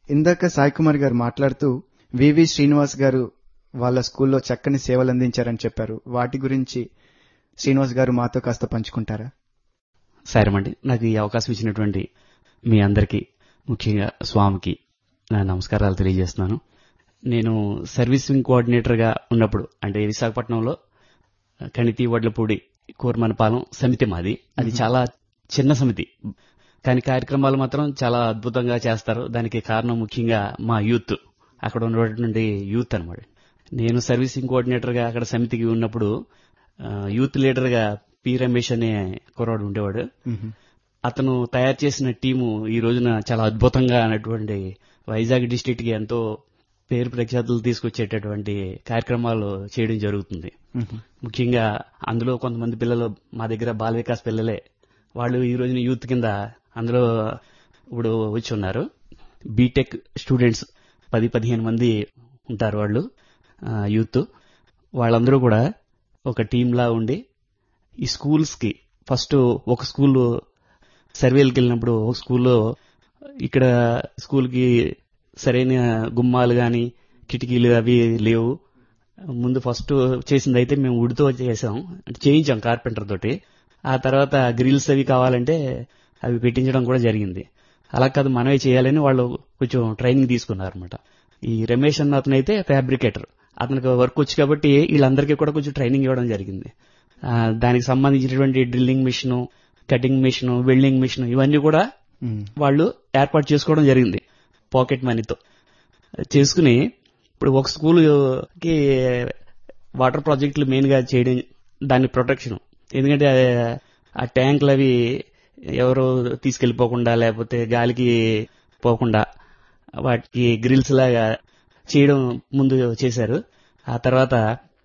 ఇందాక సాయి కుమార్ గారు మాట్లాడుతూ వివి శ్రీనివాస్ గారు వాళ్ళ స్కూల్లో చక్కని సేవలు అందించారని చెప్పారు వాటి గురించి శ్రీనివాస్ గారు మాతో కాస్త పంచుకుంటారా సరేమండి నాకు ఈ అవకాశం ఇచ్చినటువంటి మీ అందరికీ ముఖ్యంగా స్వామికి నా నమస్కారాలు తెలియజేస్తున్నాను నేను సర్వీసింగ్ కోఆర్డినేటర్గా ఉన్నప్పుడు అంటే విశాఖపట్నంలో కణితి వడ్లపూడి కూరమనపాలెం సమితి మాది అది చాలా చిన్న సమితి కానీ కార్యక్రమాలు మాత్రం చాలా అద్భుతంగా చేస్తారు దానికి కారణం ముఖ్యంగా మా యూత్ అక్కడ ఉన్నటువంటి యూత్ అనమాట నేను సర్వీసింగ్ కోఆర్డినేటర్గా అక్కడ సమితికి ఉన్నప్పుడు ఆ, యూత్ లీడర్గా పి రమేష్ అనే కుర్రాడు ఉండేవాడు అతను తయారు చేసిన టీము ఈ రోజున చాలా అద్భుతంగా అన్నటువంటి వైజాగ్ డిస్టిక్ కి ఎంతో పేరు ప్రఖ్యాతులు తీసుకొచ్చేటటువంటి కార్యక్రమాలు చేయడం జరుగుతుంది ముఖ్యంగా అందులో కొంతమంది పిల్లలు మా దగ్గర బాల వికాస్ పిల్లలే వాళ్ళు ఈ రోజున యూత్ కింద అందులో ఇప్పుడు వచ్చి ఉన్నారు బీటెక్ స్టూడెంట్స్ పది పదిహేను మంది ఉంటారు వాళ్ళు ఆ, యూత్ వాళ్ళందరూ కూడా ఒక టీంలా ఉండి ఈ స్కూల్స్ కి ఫస్ట్ ఒక స్కూల్ సర్వేలకు వెళ్ళినప్పుడు ఒక స్కూల్లో ఇక్కడ స్కూల్ కి సరైన గుమ్మాలు గాని కిటికీలు అవి లేవు ముందు ఫస్ట్ చేసింది అయితే మేము ఉడితో చేసాం అంటే చేయించాం కార్పెంటర్ తోటి ఆ తర్వాత గ్రిల్స్ అవి కావాలంటే అవి పెట్టించడం కూడా జరిగింది అలా కాదు మనమే చేయాలని వాళ్ళు కొంచెం ట్రైనింగ్ తీసుకున్నారు అనమాట ఈ రమేష్ అన్న అతను అయితే ఫ్యాబ్రికేటర్ అతనికి వర్క్ వచ్చి కాబట్టి వీళ్ళందరికీ కూడా కొంచెం ట్రైనింగ్ ఇవ్వడం జరిగింది ఆ, దానికి సంబంధించినటువంటి drilling machine cutting machine welding machine ఇవన్నీ కూడా వాళ్ళు ఏర్పాటు చేసుకోవడం జరిగింది పాకెట్ మనీతో చేసుకుని ఇప్పుడు ఒక స్కూల్కి వాటర్ ప్రాజెక్టులు మెయిన్ గా చేయడం దాని ప్రొటెక్షన్ ఎందుకంటే ఆ- ఆ ట్యాంకులు అవి ఎవరు తీసుకెళ్లిపోకుండా లేకపోతే గాలికి పోకుండా వాటికి గ్రిల్స్ లాగా చేయడం ముందు చేశారు ఆ తర్వాత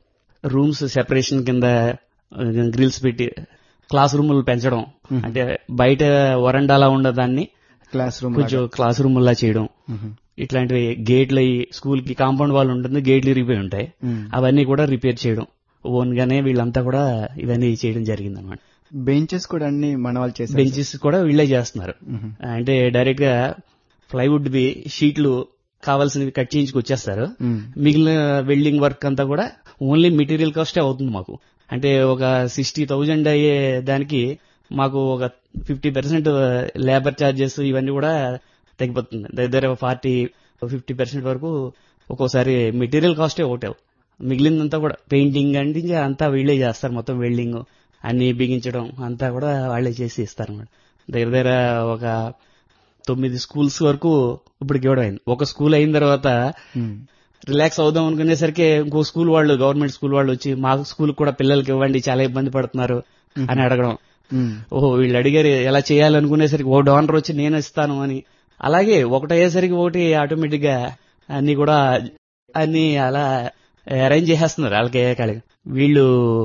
రూమ్స్ సెపరేషన్ కింద గ్రిల్స్ పెట్టి క్లాస్ రూములు పెంచడం అంటే బయట వరండాలా ఉండదాన్ని క్లాస్ రూమ్ కొంచెం క్లాస్ రూమ్ లా చేయడం ఇట్లాంటివి గేట్లు అయ్యి స్కూల్ కి కాంపౌండ్ వాళ్ళు ఉంటుంది గేట్లు ఇరిగిపోయి ఉంటాయి అవన్నీ కూడా రిపేర్ చేయడం ఓన్ గానే వీళ్ళంతా కూడా ఇవన్నీ చేయడం జరిగింది అనమాట బెంచెస్ కూడా అన్ని మన వాళ్ళు చేశారు బెంచెస్ కూడా వీళ్ళే చేస్తున్నారు మ్మ్. అంటే డైరెక్ట్ గా ప్లైవుడ్ వి షీట్లు కావాల్సినవి కట్ చేయించుకు వచ్చేస్తారు మ్మ్. మిగిలిన వెల్డింగ్ వర్క్ అంతా కూడా ఓన్లీ మెటీరియల్ కాస్టే అవుతుంది మాకు అంటే ఒక సిక్స్టీ థౌజండ్ అయ్యే దానికి మాకు ఒక ఫిఫ్టీ పర్సెంట్ లేబర్ ఛార్జెస్ ఇవన్నీ కూడా తగ్గిపోతుంది దగ్గర ఫార్టీ ఫిఫ్టీ పర్సెంట్ వరకు ఒక్కోసారి మెటీరియల్ కాస్టే ఒకటే మిగిలిందంతా కూడా పెయింటింగ్ అంటే ఇంకా అంతా వీళ్ళే చేస్తారు మొత్తం వెల్డింగ్ అన్ని బిగించడం అంతా కూడా వాళ్ళే చేసి ఇస్తారు అన్నమాట దగ్గర దగ్గర ఒక తొమ్మిది స్కూల్స్ వరకు ఇప్పటికి ఇవ్వడం అయింది ఒక స్కూల్ అయిన తర్వాత మ్మ్. రిలాక్స్ అవుదాం అనుకునేసరికి ఇంకో స్కూల్ వాళ్ళు గవర్నమెంట్ స్కూల్ వాళ్ళు వచ్చి మా స్కూల్ కూడా పిల్లలకి ఇవ్వండి చాలా ఇబ్బంది పడుతున్నారు అని అడగడం మ్మ్. ఓహో వీళ్ళు అడిగారు ఎలా చేయాలనుకునేసరికి ఓ డోనర్ వచ్చి నేను ఇస్తాను అని అలాగే ఒకటి అయ్యేసరికి ఒకటి ఆటోమేటిక్ గా అన్ని కూడా అన్ని అలా అరేంజ్ చేసేస్తున్నారు వాళ్ళకి కాళ్ళకి వీళ్ళు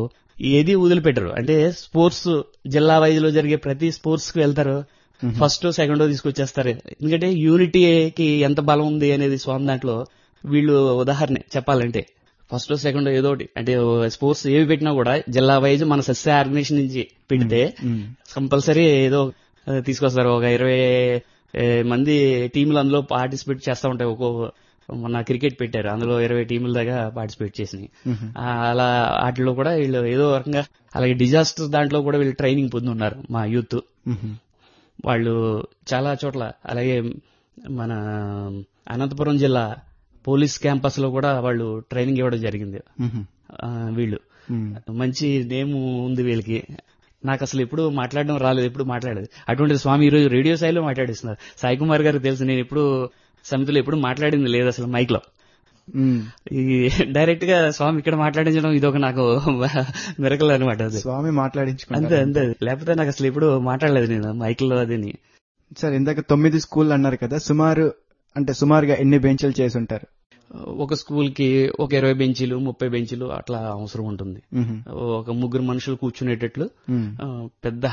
ఏది వదిలిపెట్టరు అంటే స్పోర్ట్స్ జిల్లా వైజ్ లో జరిగే ప్రతి స్పోర్ట్స్ కి వెళ్తారు ఫస్ట్ సెకండ్ తీసుకొచ్చేస్తారు ఎందుకంటే యూనిటీకి ఎంత బలం ఉంది అనేది స్వామి దాంట్లో వీళ్ళు ఉదాహరణ చెప్పాలంటే ఫస్ట్ సెకండ్ ఏదో ఒకటి అంటే స్పోర్ట్స్ ఏవి పెట్టినా కూడా జిల్లా వైజ్ మన సస్య ఆర్గనైజేషన్ నుంచి పెడితే మ్మ్. కంపల్సరీ ఏదో ఆ, తీసుకొస్తారు ఒక ఇరవై ఏ, మంది టీంలు అందులో పార్టిసిపేట్ చేస్తూ ఉంటాయి ఒక్కో మొన్న క్రికెట్ పెట్టారు అందులో ఇరవై టీముల దాకా పార్టిసిపేట్ చేసినాయి మ్మ్. ఆ, అలా వాటిలో కూడా వీళ్ళు ఏదో రకంగా అలాగే డిజాస్టర్ దాంట్లో కూడా వీళ్ళు ట్రైనింగ్ పొంది ఉన్నారు మా యూత్ మ్మ్. వాళ్ళు చాలా చోట్ల అలాగే మన అనంతపురం జిల్లా పోలీస్ క్యాంపస్ లో కూడా వాళ్ళు ట్రైనింగ్ ఇవ్వడం జరిగింది మ్మ్. ఆ, వీళ్ళు మ్మ్. మంచి నేమ్ ఉంది వీళ్ళకి నాకు అసలు ఎప్పుడు మాట్లాడడం రాలేదు ఎప్పుడు మాట్లాడేది అటువంటి స్వామి ఈ రోజు రేడియో స్థాయిలో మాట్లాడిస్తున్నారు సాయి కుమార్ గారికి తెలుసు నేను ఎప్పుడు సమితిలో ఎప్పుడు మాట్లాడింది లేదు అసలు మైక్ లో మ్మ్. ఈ డైరెక్ట్ గా స్వామి ఇక్కడ మాట్లాడించడం ఇదొక నాకు మిరకల్ అనమాట అది స్వామి అంతే మాట్లాడించుకుంటారు అంతే లేకపోతే నాకు అసలు ఎప్పుడు మాట్లాడలేదు నేను మైక్ లో అదిని సార్ ఇందాక తొమ్మిది స్కూల్ అన్నారు కదా సుమారు అంటే సుమారుగా ఎన్ని బెంచ్లు చేసి ఉంటారు ఒక స్కూల్ కి ఒక ఇరవై బెంచీలు ముప్పై బెంచీలు అట్లా అవసరం ఉంటుంది మ్మ్. ఒక ముగ్గురు మనుషులు కూర్చునేటట్లు మ్మ్. ఆ, పెద్ద